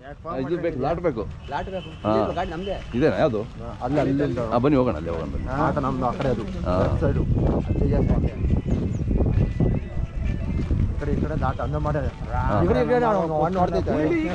ಇದು ಬೇಕು ಲಾಟ್ ಬೇಕು ಲಾಟ್ ಬೇಕು ಹಾ. ಇದು ಗಾಡಿ ನಮ್ದೇ ಇದೇನಾ ಯಾವುದು ಅಲ್ಲಿ ಅಲ್ಲಿ ಹಾಂ ಬನ್ನಿ ಹೋಗೋಣ ಅಲ್ಲಿ ಹೋಗೋಣ ಬನ್ನಿ ಆಟ ನಮ್ದು ಆ ಕಡೆ ಅದು ಹಾ. ಸೈಡು ಈ ಕಡೆ ಈ ಕಡೆ ದಾಟ ಅಂದ ಮಾಡ್ಯಾರ ಇವ್ರು ಈ ಕಡೆ ಅವ್ನು ಅವ್ನು ಹೊಡ್ದೈತೆ.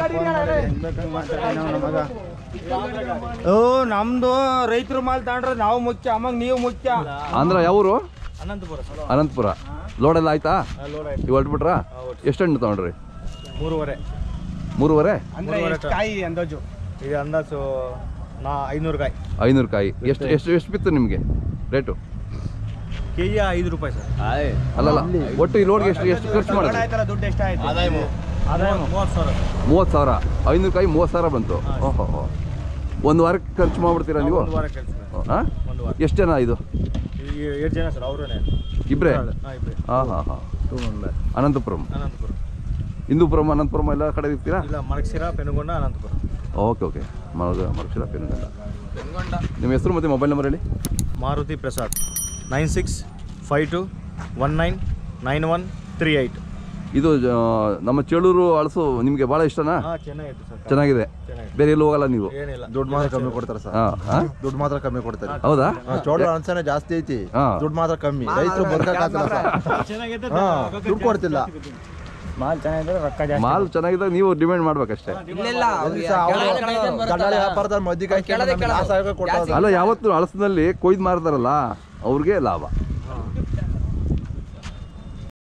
ಓ ನಮ್ದು ರೈತರು ಮಾಲ್ ತಗೊಂಡ್ರೆ ನಾವು ಮುಖ್ಯ ಅಮ್ಮಂಗ್ ನೀವು ಮುಖ್ಯ ಆಂಧ್ರ ಯಾವೂರು ಅನಂತಪುರ ಸರ್ ಅನಂತಪುರ ಲೋಡೆಲ್ಲ ಆಯ್ತಾ ಲೋಡ್ ಇವು ಹೊರಟ್ಬಿಟ್ರಾ ಎಷ್ಟು ಹಣ್ಣು ತೊಗೊಂಡ್ರಿ ಮೂರುವರೆ ಮೂರುವರೆ ಅಂದ್ರೆ ಎಷ್ಟ್ ಕಾಯಿ ಅಂದಾಜು ಇದು ಅಂದಾಜು ನಾ ಐನೂರು ಕಾಯಿ ಐನೂರು ಕಾಯಿ ಎಷ್ಟು ಎಷ್ಟು ಎಷ್ಟು ಬಿತ್ತು ನಿಮಗೆ ರೇಟು ಕೆ ಜಿ ಐದು ರೂಪಾಯಿ ಸರ್ ಅಲ್ಲಲ್ಲ ಒಟ್ಟು ಈ ಲೋಡ್ಗೆ ಎಷ್ಟು ಎಷ್ಟು ಖರ್ಚು ಮಾಡಿದ್ರಿ ಆಯ್ತಲ್ಲ ದುಡ್ಡು ಎಷ್ಟಾಯ್ತು ಆದಾಯ ಆದಾಯ ಮೂವತ್ತು ಸಾವಿರ ಮೂವತ್ತು ಸಾವಿರ ಐನೂರು ಕಾಯಿ ಮೂವತ್ತು ಸಾವಿರ ಬಂತು ಓಹೋ ಹೋ ಒಂದು ವಾರಕ್ಕೆ ಖರ್ಚು ಮಾಡ್ಬಿಡ್ತೀರಾ ನೀವು ಒಂದು ವಾರ ಕೆಲಸ ಹಾಂ ಒಂದು ವಾರ ಎಷ್ಟು ಜನ ಇದು ಏಳು ಜನ ಸರ್ ಅವರೇ ಇಬ್ಬರೇ ಹಾಂ ಇಬ್ಬರೇ ಹಾಂ ಹಾಂ ಹಾಂ ಅನಂತಪುರಂ ಅನಂತಪುರ ಹಿಂದೂಪುರಂ ಅನಂತಪುರಂ ಎಲ್ಲ ಕಡೆ ಇರ್ತೀರಾ ಇಲ್ಲ ಮಡಕ್ಸಿರ ಪೆನುಗೊಂಡ ಅನಂತಪುರ ಓಕೆ ಓಕೆ ಮರಗ ಮರಕ್ಷರ ಪೆನ್ಗಂಡ ನಿಮ್ಮ ಹೆಸರು ಮತ್ತು ಮೊಬೈಲ್ ನಂಬರ್ ಹೇಳಿ Maruti Prasad nine six five two one nine nine one three eight ಇದು ಆ, ನಮ್ಮ ಚೇಳೂರು ಅಳಸು ನಿಮಗೆ ಭಾಳ ಇಷ್ಟನಾ ಹಾಂ ಚೆನ್ನಾಗಿತ್ತು ಸರ್ ಚೆನ್ನಾಗಿದೆ ಚೆನ್ನಾಗಿದೆ ಬೇರೆ ಎಲ್ಲೂ ಹೋಗಲ್ಲ ನೀವು ಏನಿಲ್ಲ ದುಡ್ಡು ಮಾತ್ರ ಕಮ್ಮಿ ಕೊಡ್ತಾರೆ ಸರ್ ಹಾಂ ಹಾಂ ದುಡ್ಡು ಮಾತ್ರ ಕಮ್ಮಿ ಕೊಡ್ತಾರೆ ಹೌದಾ ಹಾ, ಚೋಳ ಅನ್ಸನೆ ಜಾಸ್ತಿ ಐತಿ ಹಾ. ದುಡ್ಡು ಮಾತ್ರ ಕಮ್ಮಿ ರೈತರು ಬದುಕಕ್ಕಾಗಲ್ಲ ಸರ್ ಚೆನ್ನಾಗಿದೆ ಹಾ ದುಡ್ಡು ಕೊಡ್ತಿಲ್ಲ ಮಾಲ್ ಚೆನ್ನಾಗಿದ್ರೆ ರೊಕ್ಕ ಜಾಸ್ತಿ ಮಾಲ್ ಚೆನ್ನಾಗಿದ್ದಾಗ ನೀವು ಡಿಮ್ಯಾಂಡ್ ಮಾಡ್ಬೇಕಷ್ಟೇ ಇಲ್ಲ ಎಲ್ಲಿ ಸರ್ ಅವ್ರು ಗಂಡಾಳಿ ವ್ಯಾಪಾರದಲ್ಲಿ ಮದ್ದಿಗೆ ಹಾಕಿ ಕೆಳಗೆ ನಮ್ಗೆ ಲಾಸ್ ಆಗಕ್ಕೆ ಕೊಟ್ಟವ್ರು. ಅಲ್ಲ ಯಾವತ್ತು ಅಳಸಿನಲ್ಲಿ ಕೊಯ್ದು ಮಾರ್ತಾರಲ್ಲ ಅವ್ರಿಗೆ ಲಾಭ